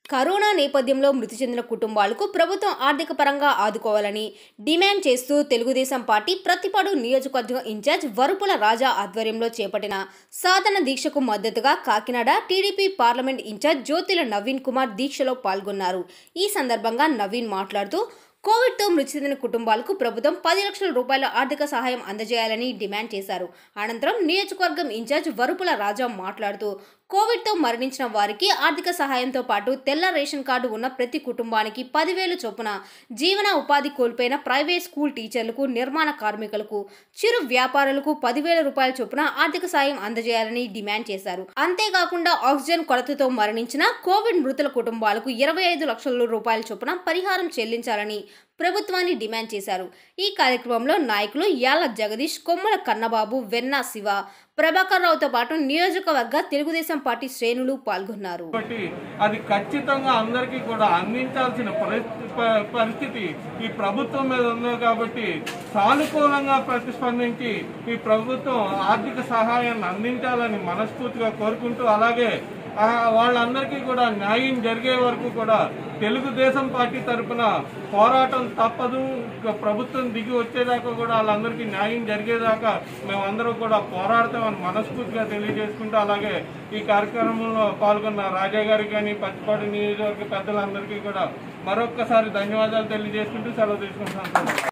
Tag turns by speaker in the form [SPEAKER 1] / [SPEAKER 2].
[SPEAKER 1] corona నేపథ్యంలో మృతి చెందిన కుటుంబాలకు ప్రభుత్వం ఆర్థిక పరంగా ఆదుకోవాలని డిమాండ్ చేస్తూ తెలుగుదేశం పార్టీ ప్రతిపాడు నియోజకవర్గ ఇన్ఛార్జ్ వరుపుల రాజా ఆధ్వర్యంలో చేపట్టిన సాధన దీక్షకు మద్దతుగా Kakinada TDP parliament incharge Jyothula Naveen Kumar దీక్షలో పాల్గొన్నారు ఈ సందర్భంగా నవీన్ మాట్లాడుతూ కోవిడ్తో మృతి చెందిన కుటుంబాలకు ప్రభుత్వం పది లక్షల రూపాయల ఆర్థిక సహాయం అందజేయాలని డిమాండ్ చేశారు అనంతరం నియోజకవర్గం ఇన్ఛార్జ్ వరుపుల రాజా మాట్లాడుతూ కోవిడ్తో మరణించిన వారికి ఆర్థిక సహాయంతో పాటు తెల్ల రేషన్ కార్డు ఉన్న ప్రతి కుటుంబానికి పదివేలు చొప్పున జీవన ఉపాధి కోల్పోయిన ప్రైవేట్ స్కూల్ టీచర్లకు నిర్మాణ కార్మికులకు చిరు వ్యాపారులకు పదివేల రూపాయల చొప్పున ఆర్థిక సాయం అందజేయాలని డిమాండ్ చేశారు అంతేకాకుండా ఆక్సిజన్ కొరతతో మరణించిన కోవిడ్ మృతుల కుటుంబాలకు ఇరవై ఐదు లక్షల రూపాయల చొప్పున పరిహారం చెల్లించాలని ప్రభుత్వాన్ని డిమాండ్ చేశారు ఈ కార్యక్రమంలో నాయకులు యాల జగదీష్ కొమ్మల కన్నబాబు వెన్నా శివ ప్రభాకర్ రావుతో పాటు నియోజకవర్గ తెలుగుదేశం పార్టీ శ్రేణులు పాల్గొన్నారు
[SPEAKER 2] కాబట్టి అది ఖచ్చితంగా అందరికీ కూడా అందించాల్సిన పరిస్థితి ప- పరిస్థితి ఈ ప్రభుత్వం మీద ఉంది కాబట్టి సానుకూలంగా ప్రతిస్పందించి ఈ ప్రభుత్వం ఆర్థిక సహాయాన్ని అందించాలని మనస్ఫూర్తిగా కోరుకుంటూ అలాగే ఆ, వాళ్ళందరికీ కూడా న్యాయం జరిగే వరకు కూడా తెలుగుదేశం పార్టీ తరఫున పోరాటం తప్పదు ఇక ప్రభుత్వం దిగి వచ్చేదాకా కూడా వాళ్ళందరికీ న్యాయం జరిగేదాకా మేమందరం కూడా పోరాడతామని మనస్ఫూర్తిగా తెలియజేసుకుంటూ అలాగే ఈ కార్యక్రమంలో పాల్గొన్న రాజా గారికి కానీ పచ్చిపాటి నియోజకవర్గ పెద్దలందరికీ కూడా మరొక్కసారి ధన్యవాదాలు తెలియజేసుకుంటూ సెలవు తీసుకుంటున్నాను